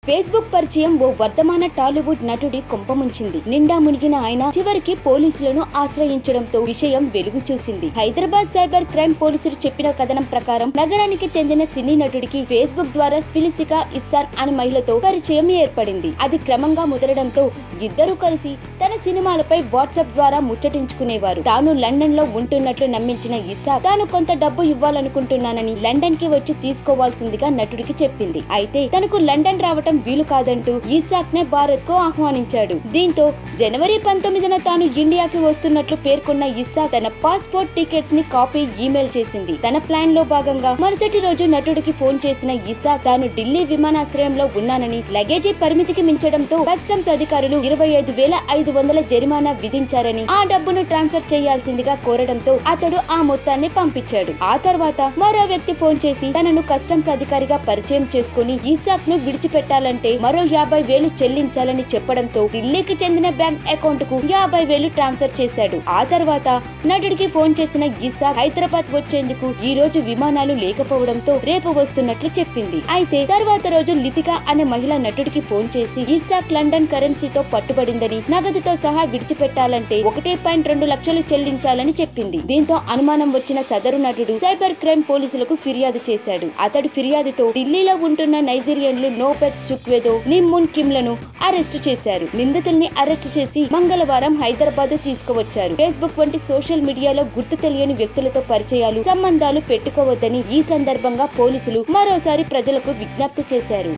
Facebook పరిచయం ఓ వర్ధమాన టాలీవుడ్ నటుడి కొంపముంచింది నిండా మునిగిన ఆయన చివరికి పోలీసులను ఆశ్రయించడంతో విషయం వెలుగు చూసింది హైదరాబాద్ సైబర్ క్రైమ్ పోలీసులు చెప్పిన కథనం ప్రకారం నగరానికి చెందిన సినీ నటుడికి ఫేస్బుక్ ద్వారా ఫిలిసికా ఇస్సాన్ అనే మహిళతో పరిచయం ఏర్పడింది అది క్రమంగా ముదరడంతో ఇద్దరూ కలిసి తన సినిమాలపై వాట్సాప్ ద్వారా ముచ్చటించుకునేవారు తాను లండన్ లో ఉంటున్నట్లు నమ్మించిన ఇస్సా తాను కొంత డబ్బు ఇవ్వాలనుకుంటున్నానని లండన్ కి వచ్చి తీసుకోవాల్సిందిగా నటుడికి చెప్పింది అయితే తనకు లండన్ రావటం వీలు కాదంటూ ఇస్సాక్ నే భారత్ కు ఆహ్వానించాడు దీంతో జనవరి పంతొమ్మిదిన తాను ఇండియాకి వస్తున్నట్లు పేర్కొన్న ఇస్సా తన పాస్పోర్ట్ టికెట్స్ ని కాపీ ఈమెయిల్ చేసింది తన ప్లాన్ లో భాగంగా మరుసటి రోజు నటుడికి ఫోన్ చేసిన ఇస్సా తాను ఢిల్లీ విమానాశ్రయంలో ఉన్నానని లగేజీ పరిమితికి మించడంతో కస్టమ్స్ అధికారులు ఇరవై ఐదు వేల ఐదు వందల జరిమానా విధించారని ఆ డబ్బును ట్రాన్స్ఫర్ చేయాల్సిందిగా కోరడంతో అతడు ఆ మొత్తాన్ని పంపించాడు ఆ తర్వాత మరో వ్యక్తి ఫోన్ చేసి తనను కస్టమ్స్ అధికారిగా పరిచయం చేసుకుని ఇసాక్ ను విడిచిపెట్టాలంటే మరో యాభై వేలు చెల్లించాలని చెప్పడంతో ఢిల్లీకి చెందిన బ్యాంక్ అకౌంట్ కు యాభై వేలు ట్రాన్స్ఫర్ చేశాడు ఆ తర్వాత నటుడికి ఫోన్ చేసిన ఇసాక్ హైదరాబాద్ వచ్చేందుకు ఈ రోజు విమానాలు లేకపోవడంతో రేపు వస్తున్నట్లు చెప్పింది అయితే తర్వాత రోజు లితిక అనే మహిళ నటుడికి ఫోన్ చేసి ఇసాక్ లండన్ కరెన్సీతో పట్టుబడిందని నగదుతో సహా విడిచిపెట్టాలంటే ఒకటే పాయింట్ రెండు లక్షలు చెల్లించాలని చెప్పింది దీంతో అనుమానం వచ్చిన సదరు నటుడు సైబర్ క్రైమ్ పోలీసులకు ఫిర్యాదు చేశాడు అతడి ఫిర్యాదుతో ఢిల్లీలో ఉంటున్న నైజీరియన్లు నోపెట్ చుక్వేదో నిమ్మున్ కిమ్లను అరెస్టు చేశారు నిందితుల్ని అరెస్టు చేసి మంగళవారం హైదరాబాద్ తీసుకువచ్చారు ఫేస్బుక్ వంటి సోషల్ మీడియాలో గుర్తు తెలియని వ్యక్తులతో పరిచయాలు సంబంధాలు పెట్టుకోవద్దని ఈ సందర్భంగా పోలీసులు మరోసారి ప్రజలకు విజ్ఞప్తి చేశారు